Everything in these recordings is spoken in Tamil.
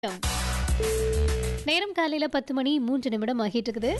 நேரம் காலையில பத்து மணி மூன்று நிமிடம் ஆகிட்டு இருக்குது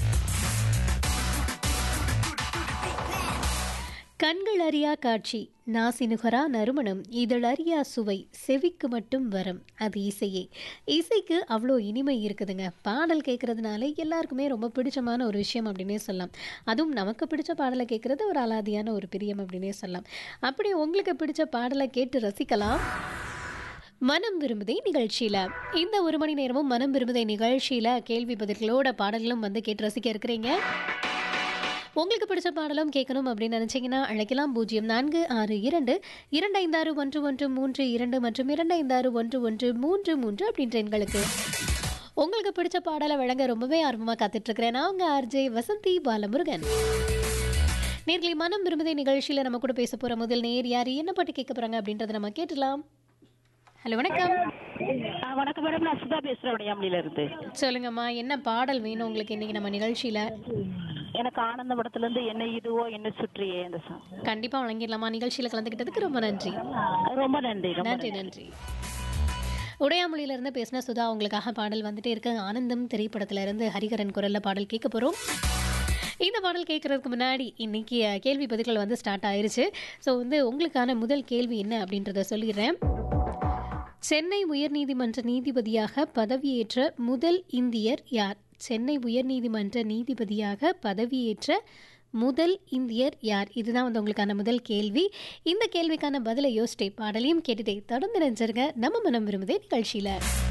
கண்கள் அறியா காட்சி நாசினுகரா நறுமணம் இதழறியா சுவை செவிக்கு மட்டும் வரும் அது இசையே இசைக்கு அவ்வளோ இனிமை இருக்குதுங்க பாடல் கேட்கறதுனால எல்லாருக்குமே ரொம்ப பிடிச்சமான ஒரு விஷயம் அப்படின்னே சொல்லலாம் அதுவும் நமக்கு பிடிச்ச பாடலை கேட்கறது ஒரு அலாதியான ஒரு பிரியம் அப்படின்னே சொல்லலாம் அப்படி உங்களுக்கு பிடிச்ச பாடலை கேட்டு ரசிக்கலாம் மனம் விரும்புதே நிகழ்ச்சியில இந்த ஒரு மணி நேரமும் மனம் விரும்புதே நிகழ்ச்சியில கேள்வி பதில்களோட பாடல்களும் வந்து கேட்டு ரசிக்க இருக்கிறீங்க உங்களுக்கு பிடிச்ச பாடலும் கேட்கணும் அப்படின்னு நினைச்சீங்கன்னா அழைக்கலாம் பூஜ்ஜியம் நான்கு ஆறு இரண்டு இரண்டு ஐந்தாறு ஒன்று ஒன்று மூன்று இரண்டு மற்றும் இரண்டு ஐந்தாறு ஒன்று ஒன்று மூன்று மூன்று அப்படின்ற எண்களுக்கு உங்களுக்கு பிடிச்ச பாடலை வழங்க ரொம்பவே ஆர்வமாக காத்துட்டு இருக்கிறேன் நான் உங்க ஆர்ஜே வசந்தி பாலமுருகன் நேர்களை மனம் விரும்புதே நிகழ்ச்சியில் நம்ம கூட பேச போற முதல் நேர் யார் என்ன பாட்டு கேட்க போறாங்க அப்படின்றத நம்ம கேட்டலாம் ஹலோ வணக்கம் ஆ, வணக்கம் மேடம் நான் சுதா பேசுறேன் உடையாமலில இருந்து சொல்லுங்கம்மா என்ன பாடல் வேணும் உங்களுக்கு இன்னைக்கு நம்ம நிகழ்ச்சியில எனக்கு ஆனந்த படத்துல இருந்து என்ன இதுவோ என்ன சுற்றியே அந்த சாங் கண்டிப்பா வழங்கிடலாமா நிகழ்ச்சியில கலந்துக்கிட்டதுக்கு ரொம்ப நன்றி ரொம்ப நன்றி ரொம்ப நன்றி நன்றி உடையாமொழியில இருந்து பேசின சுதா உங்களுக்காக பாடல் வந்துட்டே இருக்கு ஆனந்தம் திரைப்படத்துல இருந்து ஹரிகரன் குரல்ல பாடல் கேட்க போறோம் இந்த பாடல் கேட்கறதுக்கு முன்னாடி இன்னைக்கு அஹ், கேள்வி பதில்கள் வந்து ஸ்டார்ட் ஆயிருச்சு ஸோ வந்து உங்களுக்கான முதல் கேள்வி என்ன அப்படின்றத சொல்லிடுறேன் சென்னை உயர்நீதிமன்ற நீதிபதியாக பதவியேற்ற முதல் இந்தியர் யார் சென்னை உயர்நீதிமன்ற நீதிபதியாக பதவியேற்ற முதல் இந்தியர் யார் இதுதான் வந்து உங்களுக்கான முதல் கேள்வி இந்த கேள்விக்கான பதிலை யோசிட்டே பாடலையும் கேட்டுட்டே தொடர்ந்து நினைச்சிருங்க நம்ம மனம் விரும்புதே நிகழ்ச்சியில